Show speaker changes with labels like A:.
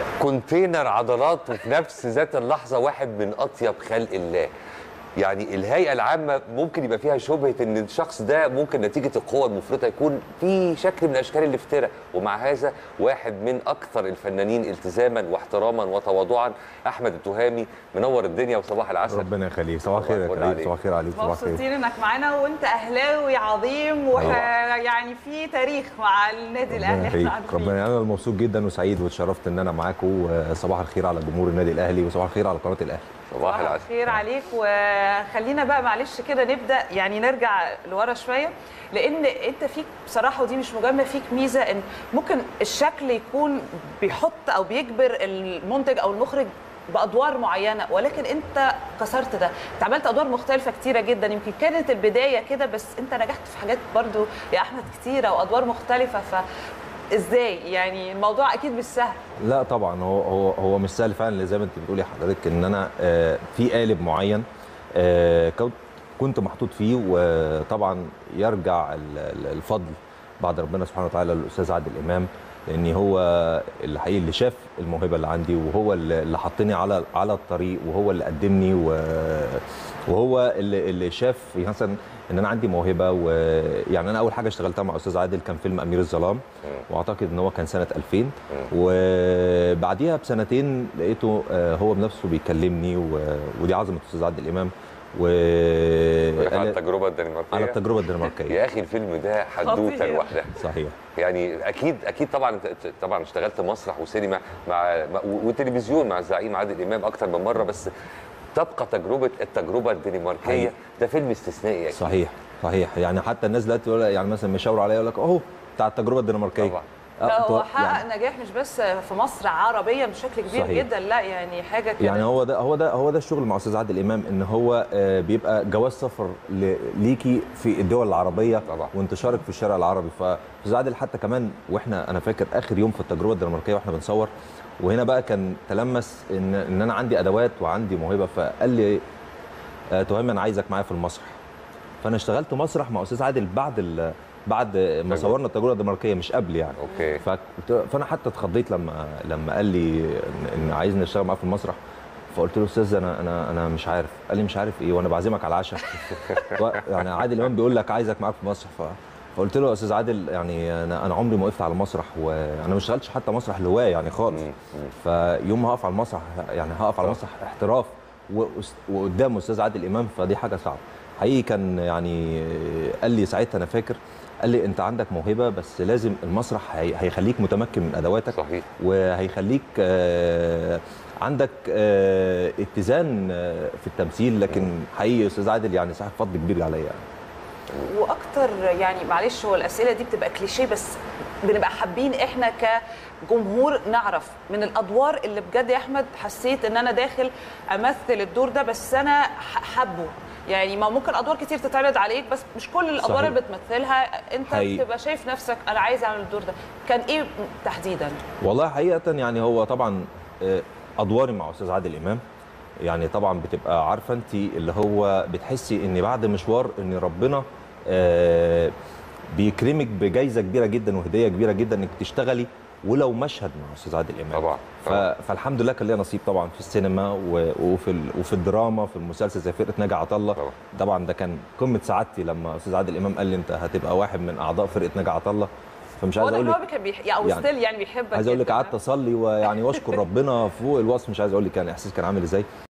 A: كونتينر عضلات وفي نفس ذات اللحظه واحد من اطيب خلق الله يعني الهيئه العامه ممكن يبقى فيها شبهه ان الشخص ده ممكن نتيجه القوه المفرطه يكون في شكل من اشكال الافتراء ومع هذا واحد من اكثر الفنانين التزاما واحتراما وتواضعا احمد التهامي منور الدنيا وصباح العسل
B: ربنا يخليك صباح الخير يا
A: صباح
B: كريم
A: الفل
B: صباح الخير عليك صباح الخير
C: مبسوطين انك معانا وانت اهلاوي عظيم ويعني في تاريخ مع النادي الاهلي
B: ربنا
C: احنا
B: يخليك
C: عارفين
B: ربنا انا مبسوط جدا وسعيد واتشرفت ان انا معاكم وصباح الخير على جمهور النادي الاهلي وصباح الخير على قناه الاهلي
A: صباح
C: صباح
A: العسل
C: الخير عليك وخلينا بقى معلش كده نبدا يعني نرجع لورا شويه لان انت فيك بصراحه ودي مش مجامله فيك ميزه ان ممكن الشكل يكون بيحط او بيجبر المنتج او المخرج بادوار معينه ولكن انت كسرت ده انت عملت ادوار مختلفه كتيره جدا يمكن كانت البدايه كده بس انت نجحت في حاجات برضو يا احمد كتيره وادوار مختلفه ف ازاي يعني الموضوع اكيد مش سهل
B: لا طبعا هو هو هو مش سهل فعلا اللي زي ما انت بتقولي حضرتك ان انا آه، في قالب معين آه، كنت كنت محطوط فيه وطبعا يرجع ال- ال- الفضل بعد ربنا سبحانه وتعالى للاستاذ عادل امام لان هو الحقيقي اللي شاف الموهبه اللي عندي وهو اللي اللي حطني على على الطريق وهو اللي قدمني و- وهو اللي اللي شاف مثلا ان انا عندي موهبه ويعني انا اول حاجه اشتغلتها مع استاذ عادل كان فيلم امير الظلام واعتقد ان هو كان سنه 2000 وبعديها بسنتين لقيته آه، هو بنفسه بيكلمني و- ودي عظمه استاذ عادل امام و
A: على التجربه الدنماركيه
B: على التجربه الدنماركيه
A: يا اخي الفيلم ده حدوته
C: خطير.
A: لوحدها
B: صحيح
A: يعني اكيد اكيد طبعا انت طبعا اشتغلت مسرح وسينما مع مع- وتلفزيون مع الزعيم عادل امام اكتر من مره بس تبقى تجربه التجربه الدنماركيه
B: حقيقي.
A: ده فيلم استثنائي اكيد
B: صحيح صحيح يعني حتى الناس دلوقتي يقول يعني مثلا مشاور عليا يقول لك اهو بتاع التجربه الدنماركيه
A: طبعا.
B: آه،
C: لا هو
B: طب-
C: حقق
B: يعني-
C: نجاح مش بس في مصر عربيا بشكل كبير
B: صحيح.
C: جدا لا يعني حاجه كده
B: يعني هو ده هو ده هو ده الشغل مع استاذ عادل امام ان هو آه، بيبقى جواز سفر ل- ليكي في الدول العربيه
A: طبعا.
B: وانتشارك في الشارع العربي فاستاذ عادل حتى كمان واحنا انا فاكر اخر يوم في التجربه الدنماركيه واحنا بنصور وهنا بقى كان تلمس ان ان انا عندي ادوات وعندي موهبه فقال لي آه، تهام انا عايزك معايا في المسرح فانا اشتغلت مسرح مع استاذ عادل بعد ال- بعد ما صورنا التجربه الدنماركيه مش قبل يعني
A: اوكي
B: فكنت- فانا حتى اتخضيت لما لما قال لي ان, إن عايزني اشتغل معاه في المسرح فقلت له استاذ انا انا انا مش عارف قال لي مش عارف ايه وانا بعزمك على العشاء و- يعني عادل امام بيقول لك عايزك معاك في المسرح ف فقلت له يا استاذ عادل يعني انا انا عمري ما وقفت على المسرح وانا ما اشتغلتش حتى مسرح لهوايه يعني خالص
A: مم، مم.
B: فيوم ما هقف على المسرح يعني هقف على المسرح احتراف وأس- وقدام استاذ عادل امام فدي حاجه صعبه حقيقي كان يعني قال لي ساعتها انا فاكر قال لي انت عندك موهبه بس لازم المسرح هي- هيخليك متمكن من ادواتك
A: صحيح
B: وهيخليك آه، عندك آه، اتزان آه، في التمثيل لكن حقيقي استاذ عادل يعني صاحب فضل كبير عليا يعني.
C: واكتر يعني معلش هو الاسئله دي بتبقى كليشيه بس بنبقى حابين احنا كجمهور نعرف من الادوار اللي بجد يا احمد حسيت ان انا داخل امثل الدور ده بس انا ح- حابه يعني ما ممكن ادوار كتير تتعرض عليك بس مش كل الادوار
B: صحيح.
C: اللي بتمثلها انت
B: حقيقي.
C: بتبقى شايف نفسك انا عايز اعمل الدور ده كان ايه تحديدا
B: والله حقيقة يعني هو طبعا آه، أدواري مع أستاذ عادل إمام يعني طبعا بتبقى عارفة أنت اللي هو بتحسي إن بعد مشوار إن ربنا آه، بيكرمك بجائزة كبيرة جدا وهدية كبيرة جدا إنك تشتغلي ولو مشهد مع أستاذ عادل إمام
A: طبعا
B: ف...
A: طبعا.
B: فالحمد لله كان ليا نصيب طبعا في السينما و... وفي ال... وفي الدراما في المسلسل زي فرقه ناجي عطا الله
A: طبعا.
B: طبعا ده كان قمه سعادتي لما استاذ عادل امام قال لي انت هتبقى واحد من اعضاء فرقه ناجي عطا الله فمش عايز
C: واضح
B: اقول
C: ان
B: لك
C: هو كان بيح... او
B: يعني-
C: ستيل يعني بيحبك
B: عايز اقول لك
C: جداً.
B: قعدت اصلي ويعني واشكر ربنا فوق الوصف مش عايز اقول لك كان احساس كان عامل ازاي